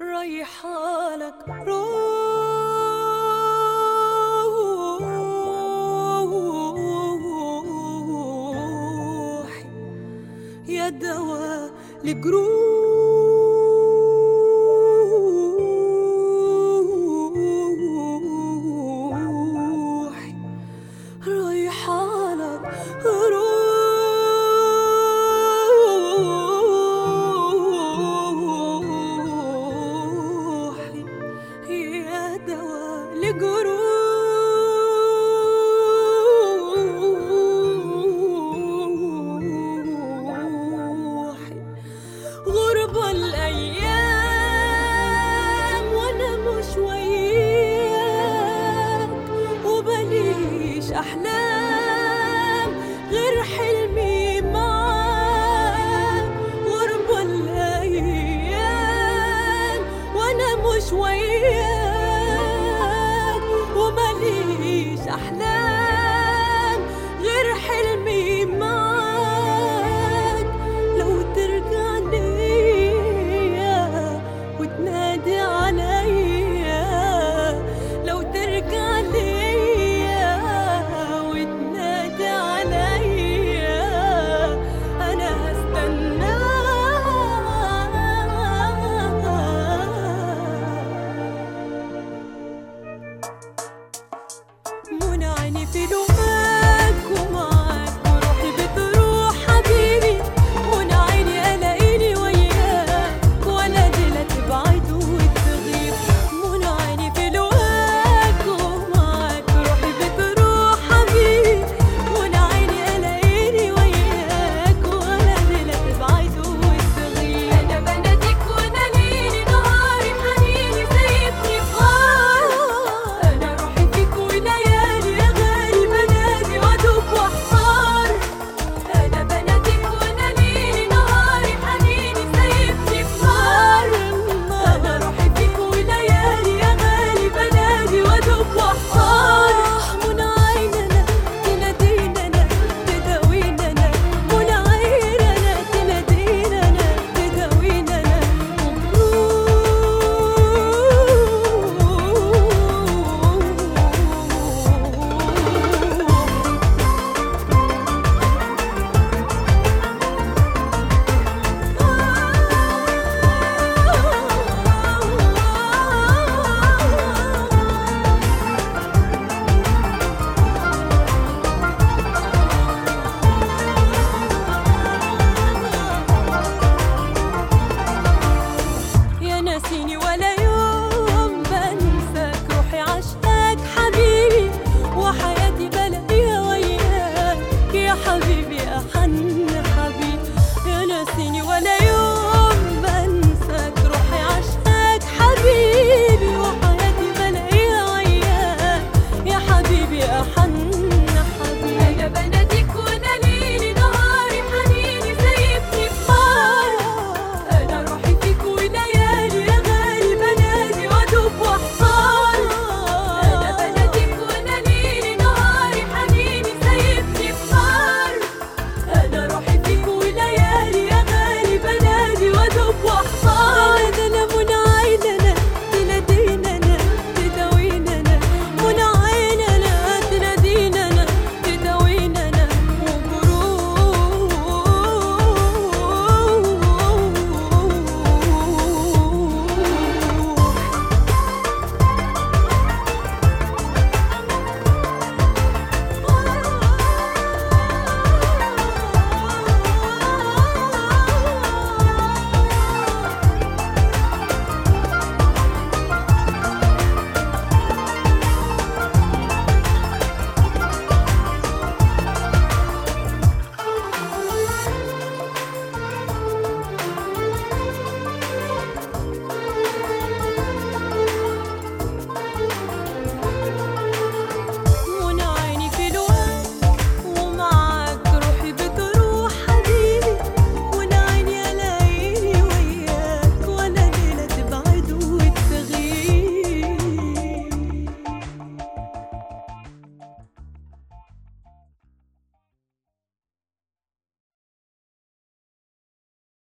رايحالك روحي يا دواء لجروحي رايحالك روحي يا دواء لجروحي غربة الأيام وأنا مش وياك وبليش أحلام غير حلمي معاك غربة الأيام وأنا مش وياك ومليش أحلام غير حلمي معاك لو ترجع ليا وتنادي عليا لو ترجع ليا وتنادي عليا انا هستناك منى عيني في لقاك ومعاك وروحي بتروح حبيبي منى عيني الاقيني وياك ولا دي لا تبعد وتغيب منى عيني في لقاك ومعاك وروحي بتروح حبيبي منى عيني الاقيني وياك ولا دي لا تبعد وتغيب انا بناديك وانا ليلي نهاري حنيني سايبني في غار انا روحي فيك وليالي يا غالي بنادي وادوب واحتار انا بناديك وانا ليلي نهاري حنيني سايبني في غار انا روحي فيك وليالي يا غالي بنادي وادوب واحتار منى عيننا تنادينا تداوينا منى عيننا تنادينا تداوينا يا ناسيني ولا